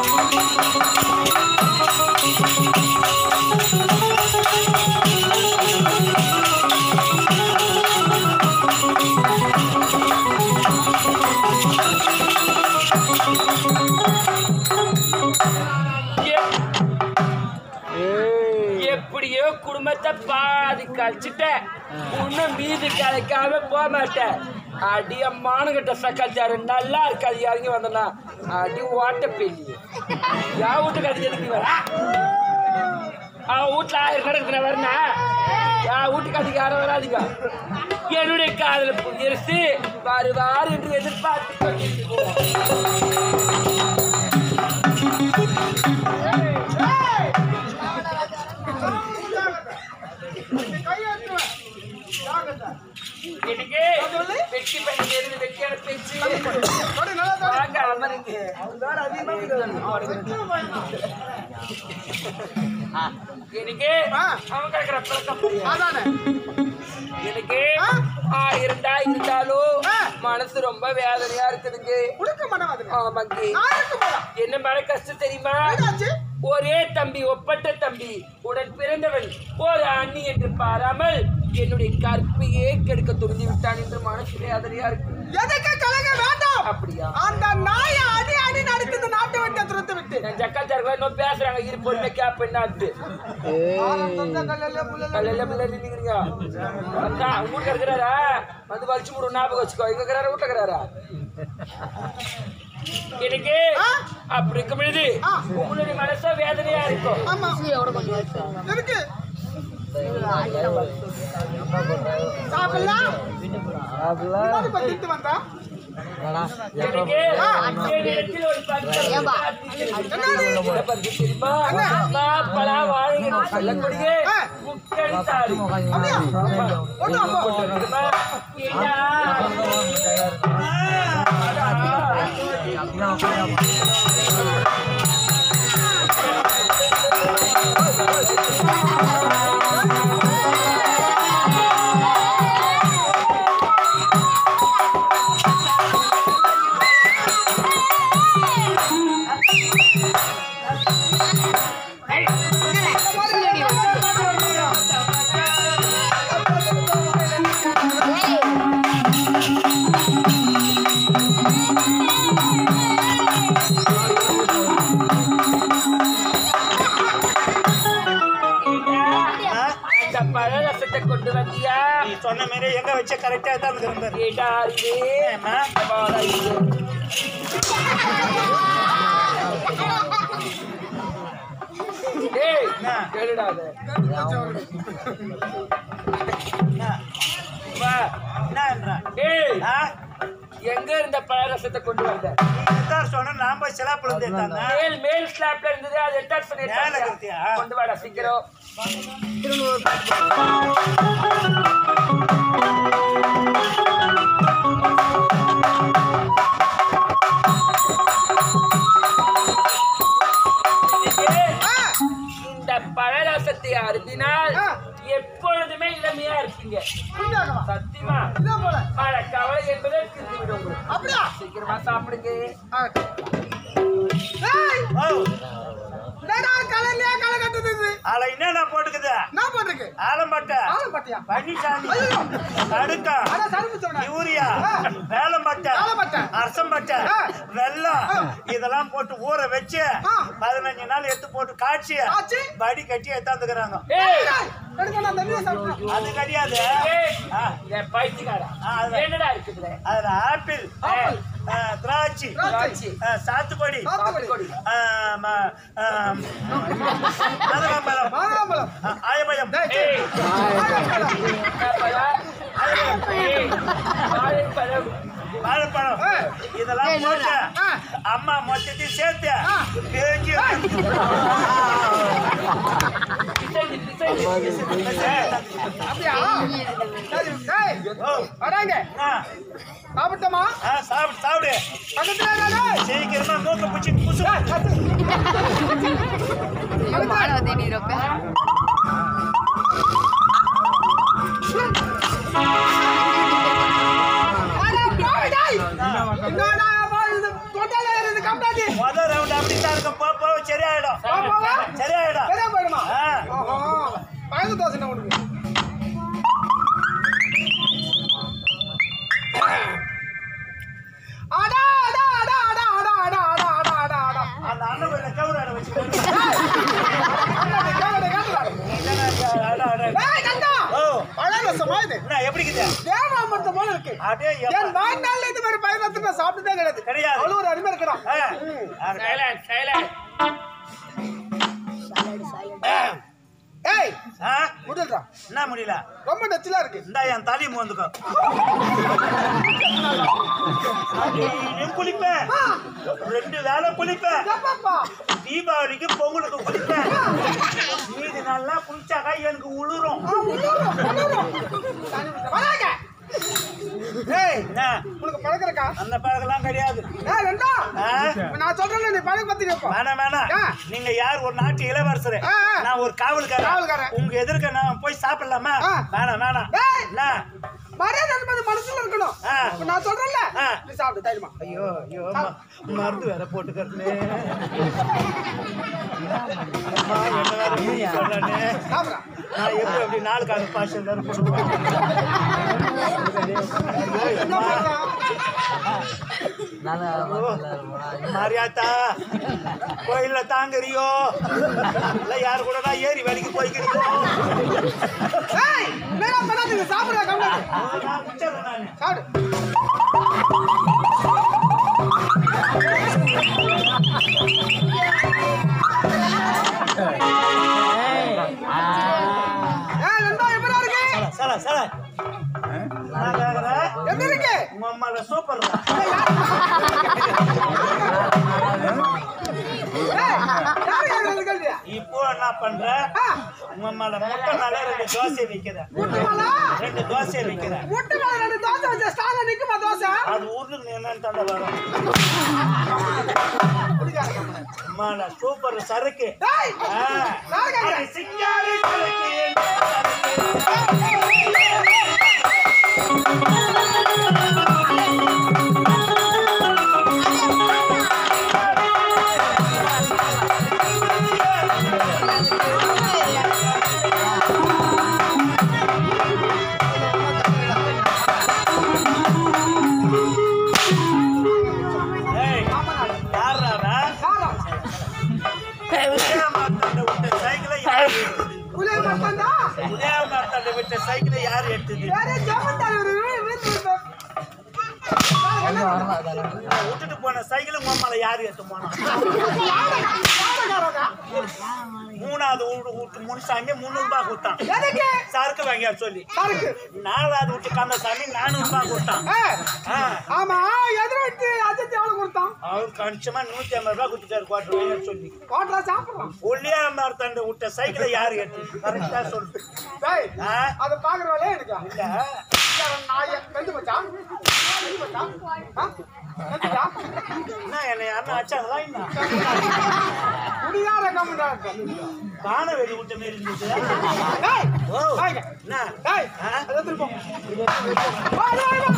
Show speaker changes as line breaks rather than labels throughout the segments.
எப்படியோ குடும்பத்தை பாதி கழிச்சுட்டேன் இன்னும் மீதி கலைக்காம போக மாட்டேன் அடி அம்மானுகிட்ட சக்காச்சாரு நல்லா இருக்காது இறங்கி வந்தனா அடி ஓட்ட பெல்லி என் வீட்டுக்கு அது எதுக்கு வர அவன் வீட்டுல ஆயிரம் கிடக்குற வரனா என் வீட்டுக்கு அதுக்கு யாரும் வராதுங்க என்னுடைய காதல புதியரசு வருவார் என்று எதிர்பார்த்து கொண்டிருக்கிறோம் எனக்கு வெற்றி பண்ணி இருந்து வெற்றியான பேச்சு வாங்க அமருங்க எனக்கு அவன் கிடக்குற பழக்கம் புரியாது. எனக்கு ஆயிரம் தான் இருந்தாலும் மனசு ரொம்ப வேதனையா இருக்குதுங்க ஆமாங்க என்ன மன கஷ்டம் தெரியுமா ஒரே தம்பி ஒப்பற்ற தம்பி உடன் பிறந்தவன் ஒரு அண்ணி என்று பாராமல் என்னுடைய கற்பையே கெடுக்க துணிந்து விட்டான் என்று மனசு வேதனையா இருக்கு
எதுக்கு கலங்க வேண்டாம்
அப்படியா
அந்த நாயை அடி அடி நடித்து இந்த நாட்டை விட்டு துரத்து விட்டு
நான் ஜக்காச்சாருக்கு இன்னும் பேசுறாங்க இரு பொறுமை கேப் என்னாட்டு
ஆரம் தந்த கல்லிலே புல்லிலே
கல்லையில பிள்ளை நின்னுக்கிறீங்க வந்தா ஊருக்கு இருக்கிறாரா வந்து வலிச்சு விடு ஞாபகம் வச்சுக்கோ எங்க இருக்கிறாரா வீட்டுல இருக்கிறாரா எனக்கு அப்படி இருக்கும் பொழுது உங்களுடைய மனசோ வேதனையா இருக்கும்
ஆமா எதுக்கு சாப்பிடலாம் இவனை பத்திட்டு வந்தா
எனக்கு என்னிடத்தில் ஒரு பத்து இதை பத்தி தெரியுமா? நாப்பலா வாழைகள் சொல்லக்கூடிய முக்கணித்தாறு.
அப்படியா ஒண்ணு அப்போ
தெரியுமா? ஏண்டா? அந்த பழரசத்தை கொண்டு வந்தியா
நீ சொன்ன மாதிரி எங்க வச்ச கரெக்டா தான் இருந்தேன்
ஏண்டா இது
ஏம்மா?
வாடா இது. ஏய்,
என்ன?
கேளுடா அதை. வா.
என்ன
ஏய்,
ஆ
எங்க இருந்த பழரசத்தை கொண்டு வந்த
நீ எதார் சொன்ன நான் போய் சிலாப்புல இருந்து எடுத்தாங்க
மேல் மேல் ஸ்லாப்ல இருந்தது அது எட்டாட் பண்ணி
மேல
எடுத்தாங்க.
கொடுத்தியா?
கொண்டு வாடா சீக்கிரம் இந்த பழரசத்தை அருந்தினால் எப்பொழுதுமே இளமையா இருப்பீங்க
உண்மையாகவா?
சத்தியமா
இதான் போல
மழை கவலை என்பதே தீர்ந்து விடும் உங்களுக்கு.
அப்படியா
சீக்கிரமா சாப்பிடுங்க
ஏய்,
ஓ
என்னடா கலர்லயே களை கட்டுது இது?
ஆள என்னடா போட்டுக்குது
என்ன பண்றீங்க
ஆலம்பட்டை
ஆளம் பாத்தியா
பழனிசாமி
ஐயோ.
கடுக்கா
அட சருப்பு சொன்ன
யூரியா
ஆ.
வேலம்பட்டை
வேலம்பட்டை.
அரசம்பட்டை
ஆ.
வெல்லம்
ஆ.
இதெல்லாம் போட்டு ஊற வச்சு
ஆ.
பதினஞ்சு நாள் எடுத்து போட்டு காய்ச்சி
காய்ச்சி?
படி கட்டி எடுத்தாந்துக்கிறாங்க
ஏய்
எடுக்க நான் தண்ணியை சாப்பிட்டேன்
அது கிடையாது
ஏய்,
ஆ.
என் பைத்தியக்காரா.
ஆ, அதுதான்.
என்னடா இருக்குது
அதுல ஆப்பிள்
ஆப்பிள்.
ஆ, திராட்சை
திராட்சை.
ஆ, சாத்துக்குடி
சாத்துக்குடி.
ஆ, ம- ஆ, மாதுளம்பழம்
மாதுளம்பழம்.
ஆ, ஆயபயம்
ஏய்,
மாதுளம்பழம்.
பழம். ஏய், வாழைப்பழம்.
வாழைப்பழம்
ஆ.
இதெல்லாம் போட்டு
ஆ.
அம்மா மொத்தத்தையும் சேர்த்து
ஆ.
பேச்சு
பிசைஞ்சு, பிசைஞ்சு.
அப்படியா சரி, டேய்,
ஓ
வராங்க
ஆ,
சாப்பிட்டோமா
ஆ, சாப்பிடு சாப்பிடு
பக்கத்துல இருக்காதே.
சீக்கிரமா மூக்க பிடிச்சி புசு
அட, போய் டேய். என்னடா போய் இது தொண்டையில ஏறுது, கம்டாட்டி.
முத ரவுண்ட் அப்படித்தான் இருக்கும் சரியாயிடும்
பாப்பாவா?
சரியாயிடும்
சரியா போயிடுமா
ஆ.
ஆஹா. பயந்து தோசை என்ன உனக்கு அடா அடா அடா அடா அடா அடா அடா அடா அடா அடா
அந்த அண்ணன் கோயில கவுராட வச்சுட்டு
அண்ணா, நீ கேவல கேட்டுடா.
அட, அட.
ஏய், கந்தா.
ஓ
பழ ரசமா இது
என்ன எப்படி இருக்குது
தேவாமிர்தம் போல இருக்கு
அடே
என்
எப்பா.
வாழ்நாள்ல இது மாதிரி பயணத்தை நான் சாப்பிட்டதே கிடையாது
கிடையாது.
அவ்வளவு ஒரு அருமை இருக்கணும்
ஆ. ஆ.
சைலண்ட் சைலண்ட்
ஏய்
ஆ?
முதல்ரா
என்ன முடியல
ரொம்ப நச்சுலா இருக்கு
இந்தா என் தலி மோந்துக்கோ நீயும் குளிப்பேன் ரெண்டு வேளை குளிப்பேன்
எப்பப்பா
தீபாவளிக்கு பொங்கலுக்கு குளிப்பேன் மீதி நல்லா குளிச்சாக்கா எனக்கு உளுரும்
ஆ, உள்ளூரும், உள்ளூரும். வராங்க. ஏய்
என்ன
உனக்கு பழக்கிறக்கா
அந்த பழக்கெல்லாம் கிடையாது
ஏய் ரெண்டா
ஆ?
நான் சொல்றேன் நீ பழக்க பத்தி கேட்போம்
வேணாம் வேணாம்
ஆ.
நீங்க யார் ஒரு நாட்டு இளவரசர்
ஆ, ஆ.
நான் ஒரு காவல்காரன்
காவல்காரன்.
உங்க எதிர்க்க நான் போய் சாப்பிடலாமா
ஆ.
வேணாம் வேணாம்
ஏய்.
என்ன
மரியாதை என்பது மனசுல இருக்கணும்
ஆ.
இப்ப நான் சொல்றேன்ல
ஆ.
நீ சாப்பிடு தைரியமா
ஐயோ ஐயோ ம- மருந்து வேற போட்டுக்கிறேனே அம்மா, என்ன வேற இப்படி சொல்றேனே.
சாப்பிடா
நான் எப்படி அப்படி நாலு கால பாஷன் வேற போடுவேன்
என்ன பண்றான்
மாரியாத்தா கோயில்ல தாங்கறியோ இல்ல யாரு கூட நான் ஏறி வேலைக்கு போய்க்கிறியோ
ஏய் மேல பண்ணாதீங்க சாப்பிடுற கம்மல்
நான் முடிச்சிடுறேன் நானு.
சாப்பிடு ஏய் நண்பா எப்படி இருக்கு
சல சல நான் கேக்குறேன்,
எப்படி இருக்கு
உங்க அம்மால சூப்பர் தான்
ஏய் யார் கேக்குறது கேள்வியா
இப்போ என்ன பண்ற
ஆ,
உங்க அம்மால முட்டை மேல ரெண்டு தோசை வைக்கிறேன்
முட்டை மேல
ரெண்டு தோசை வைக்கிறேன்
முட்டை மேல ரெண்டு தோசை வச்சா ஸ்டால நிக்குமா தோசை
அது ஊருக்கு என்னன்னு தந்த வரும்
குடிக்காத கம்மல்
அம்மால சூப்பர் சரக்கு
ஏய்
ஆ.
யார் கேக்குறது
அது சிங்காரி சரக்கு என்ன சரக்கு? ஏய், யார்றா அவன்?
யாரா
உதயமார்த்தாண்ட விட்ட சைக்கிளை யார் எடுத்தது?
புளிய மத்தண்டா
உதயமார்த்தாண்ட விட்ட சைக்கிளை யார் எடுத்தது?
வேற ஜாமந்தாரி ஒரு வீட்டு
நான் விட்டுட்டு போன சைக்கிளை உங்க அம்மால யார் எடுத்து போனா? மூணாவது வீட்டு வீட்டு முனுசாமி முந்நூறு ரூபாய் கொடுத்தான்
எதுக்கு
சரக்கு வாங்கியா சொல்லி
சரக்கு
நாலாவது வீட்டு கந்தசாமி நானூறு ரூபாய் கொடுத்தான்
ஏய்,
ஆ,
ஆமா எதிர வச்சு அஜித் எவ்வளவு கொடுத்தான்
அவர் கணிச்சமா நூத்தி ஐம்பது ரூபாய் கொடுத்துட்டாரு குவாட்டர் வாங்கி சொல்லி
ஹோட்டலா சாப்பிடலாம்
ஒல்லியாமர்த்தாண்ட விட்ட சைக்கிளை யார் எடுத்து கரெக்டா சொல்லு
டேய்
ஆ,
அத பாக்குற வேலையே எனக்கு
இல்ல
இல்ல, நாய வெந்து மச்சான் வெந்து மச்சான் ஆ? வெந்துட்டா?
என்ன என்னை யாருன்னா அச்சாங்களா என்ன
குடியார கம்முடா
பானை வெடி விட்ட மாரி இருந்துச்சு
டேய்
ஓ
வாங்க.
என்ன
டேய்
ஆ?
அதை எடுத்துட்டு போ வா வா வா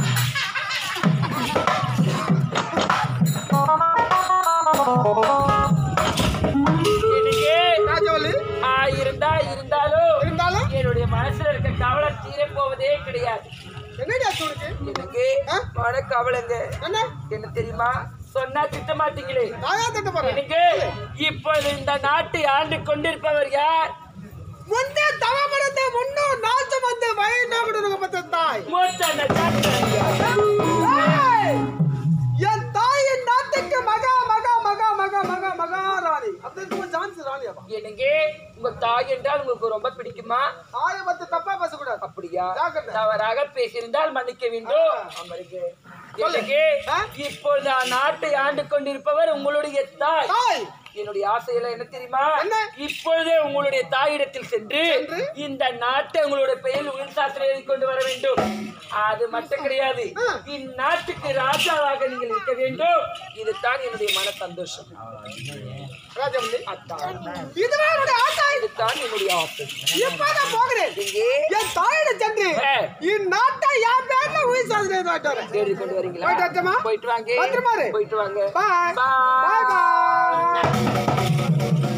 எனக்கு
ராஜவல்லி
ஆயிருந்தா இருந்தாலும்
இருந்தாலும்
என்னுடைய மனசுல இருக்க கவலை தீர போவதே கிடையாது
என்னடி ஆச்சு உனக்கு
எனக்கு
ஆ?
மன கவலைங்க
என்ன
என்ன தெரியுமா சொன்னா திட்ட மாட்டீங்களே
நான் ஏன் திட்ட போறேன்
எனக்கு இப்போது இந்த நாட்டை ஆண்டு கொண்டிருப்பவர் யார்
முன்னே தவமரத்தை முன்னோர் நாச்சம் வந்து வயநாடு பத்த தாய்
மூத்த அந்த சாத்திரங்க.
ஏய்! என் தாயின் நாட்டுக்கு மகா மகா மகா மகா மகா மகா ராணி அப்படின்னு ஜான்சி ராணி அவ
எனக்கு உங்க தாய் என்றால் உங்களுக்கு ரொம்ப பிடிக்குமா
தாயை பத்தி தப்பா பேசக்கூடாது
அப்படியா
ஜாக்கிரதை.
தவறாக பேசியிருந்தால் மன்னிக்க வேண்டும் அமருக்கு. எனக்கு
ஆ?
இப்பொழுது நாட்டை ஆண்டு கொண்டிருப்பவர் உங்களுடைய தாய்
தாய்
என்னுடைய ஆசையில என்ன தெரியுமா
என்ன?
இப்பொழுதே உங்களுடைய தாயிடத்தில் சென்று
சென்று?
இந்த நாட்டை உங்களுடைய பெயரில் உயிர் சாஸ்திரம் எழுதி கொண்டு வர வேண்டும் அது மட்டும் கிடையாது
ஆ.
இந்நாட்டுக்கு ராஜாவாக நீங்கள் இருக்க வேண்டும் இதுதான் என்னுடைய மன சந்தோஷம்
ராஜவல்லி
அதான்
இதுவே என்னுடைய ஆசை
இதுதான் என்னுடைய ஆசை
இப்ப நான் போகிறேன்
இங்கே
என் தாயிடம் சென்று
ஆ.
இந்நாட்டை என் பேர்ல உயிர் சாதனை வாங்கிட்டு வரேன்
எழுதி கொண்டு வரீங்களா
போயிட்டு வரட்டுமா?
போயிட்டு வாங்க
பத்திரமா இரு.
போயிட்டு வாங்க
பாய்
Bye.
பாய் பாய்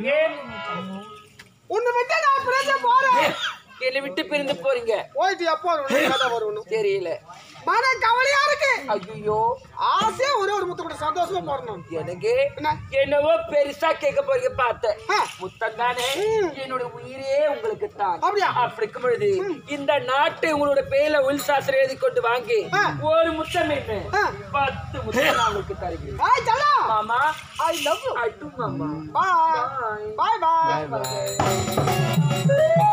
எனக்கு
உன்னை விட்டு நான் பிரிஞ்சு போறேன்
என்னை விட்டு பிரிந்து போறீங்க
போயிட்டு எப்போ வருவணும் கதை வருவணும்
தெரியல
மன கவலையா இருக்கு
ஐயோ
ஆசையா ஒரே ஒரு முத்து கூட சந்தோஷமா போறணும்
எனக்கு
என்ன?
என்னவோ பெருசா கேட்க போறீங்க பார்த்தேன்
ஆ.
முத்தம் தானே என்னோட உயிரே உங்களுக்கு தான்
அப்படியா?
அப்படி இருக்கும் பொழுது இந்த நாட்டை உங்களோட பேர்ல உள் சாஸ்திரம் எழுதி கொண்டு வாங்கி
ஆ.
ஒரு முத்தம் என்ன
ஆ.
பத்து முத்தம் நான் உங்களுக்கு தருகிறேன்
ஆய் செல்லம்
மாமா
ஐ லவ் யூ
அட்டு மாமா
பாய் பாய் பாய்
Bye.